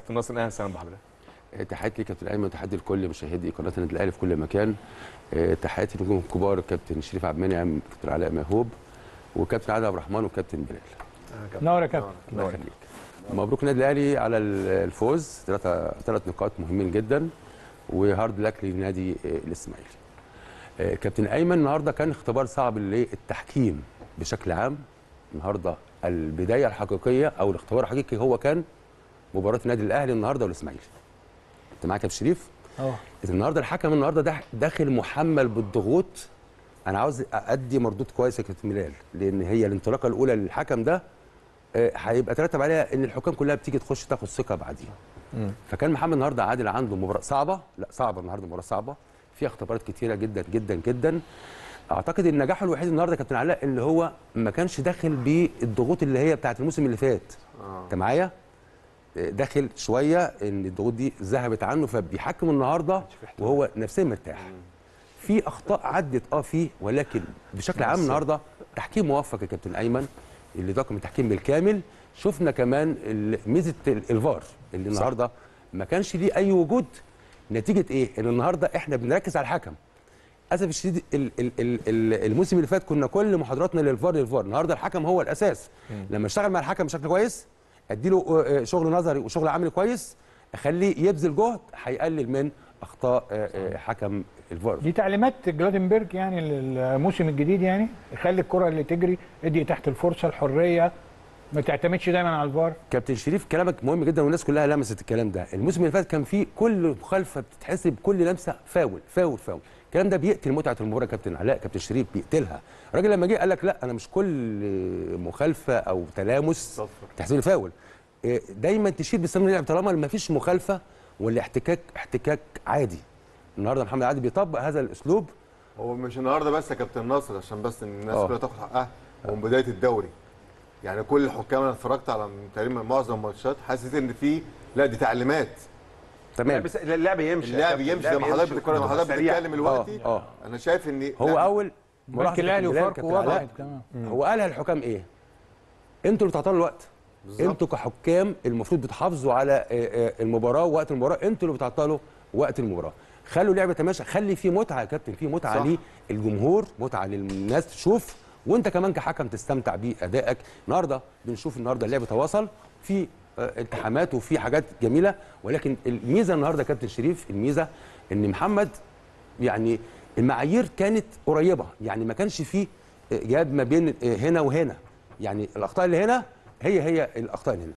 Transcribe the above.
كابتن ناصر اهلا وسهلا بحضرتك تحياتي لكابتن ايمن وتحياتي لكل مشاهدي قناه النادي الاهلي في كل مكان آه، تحياتي لنجوم الكبار الكابتن شريف عبد المنعم كابتن علاء مهوب وكابتن عادل عبد الرحمن وكابتن بلال نور يا كابتن الله يخليك مبروك النادي الاهلي على الفوز ثلاثة ثلاث نقاط مهمين جدا وهارد لك لنادي آه، الاسماعيلي آه، كابتن ايمن النهارده كان اختبار صعب للتحكيم بشكل عام النهارده البدايه الحقيقيه او الاختبار الحقيقي هو كان مباراه النادي الاهلي النهارده والاسماعيلي انت معاك يا كابتن شريف اه النهارده الحكم النهارده ده داخل محمل بالضغوط انا عاوز ادي مردود كويس يا كابتن بلال لان هي الانطلاقه الاولى للحكم ده آه، هيبقى ترتب عليها ان الحكام كلها بتيجي تخش تاخد ثقه بعديها فكان محمد النهارده عادل عنده مباراه صعبه لا صعبه النهارده مباراه صعبه فيها اختبارات كتيره جدا جدا جدا اعتقد النجاح الوحيد النهارده يا كابتن علاء اللي هو ما كانش داخل بالضغوط اللي هي بتاعت الموسم اللي فات انت معايا آه، داخل شويه ان الضغوط دي ذهبت عنه فبيحكم النهارده وهو نفسيا مرتاح في اخطاء عدت اه فيه ولكن بشكل عام النهارده تحكيم موفق يا كابتن ايمن اللي ده من التحكيم بالكامل شفنا كمان ال- ميزه ال- الفار اللي النهارده ما كانش ليه اي وجود نتيجه ايه ان النهارده احنا بنركز على الحكم للاسف الشديد ال- ال- ال- ال- الموسم اللي فات كنا كل محاضراتنا للفار للفار النهارده الحكم هو الاساس لما اشتغل مع الحكم بشكل كويس اديله آه، آه، شغل نظري وشغل عملي كويس اخليه يبذل جهد هيقلل من اخطاء آه، آه، حكم الفار دي تعليمات جلادنبرج يعني للموسم الجديد يعني يخلي الكره اللي تجري ادي تحت الفرصه الحريه ما تعتمدش دايما على الفار كابتن شريف كلامك مهم جدا والناس كلها لمست الكلام ده الموسم اللي فات كان فيه كل مخالفه بتتحسب كل لمسه فاول فاول فاول الكلام ده بيقتل متعه المباراه يا كابتن علاء كابتن شريف بيقتلها الراجل لما جه قال لك لا انا مش كل مخالفه او تلامس تحسب لي فاول إيه، دايما تشيل باستمرار اللعب طالما ما فيش مخالفه والاحتكاك احتكاك عادي النهارده محمد عادل بيطبق هذا الاسلوب هو مش النهارده بس يا كابتن ناصر عشان بس إن الناس آه. كلها تاخد حقها هو من بدايه الدوري يعني كل الحكام انا اتفرجت على تقريبا معظم الماتشات حسيت ان في لا دي تعليمات تمام بس اللعب يمشي يا اللعب كابتن، يمشي زي ما حضرتك والكرة زي ما تبقى حضرتك سريعة. بتتكلم دلوقتي آه، آه. انا شايف ان هو لا، اول البنك الاهلي كابتن بلال، وفاركو كابتن علاء، وضعت كمان هو قالها الحكام ايه؟ انتوا اللي بتعطلوا الوقت بالظبط. انتوا كحكام المفروض بتحافظوا على آه، آه، المباراه ووقت المباراه انتوا اللي بتعطلوا وقت المباراه خلوا اللعبه تماشى خلي في متعه يا كابتن في متعه صح. للجمهور متعه للناس تشوف وانت كمان كحكم تستمتع بادائك النهارده بنشوف النهارده اللعب تواصل في آه، التحامات وفي حاجات جميله ولكن الميزه النهارده يا كابتن شريف الميزه ان محمد يعني المعايير كانت قريبه يعني ما كانش فيه جاب ما بين هنا وهنا يعني الاخطاء اللي هنا هي هي الاخطاء اللي هنا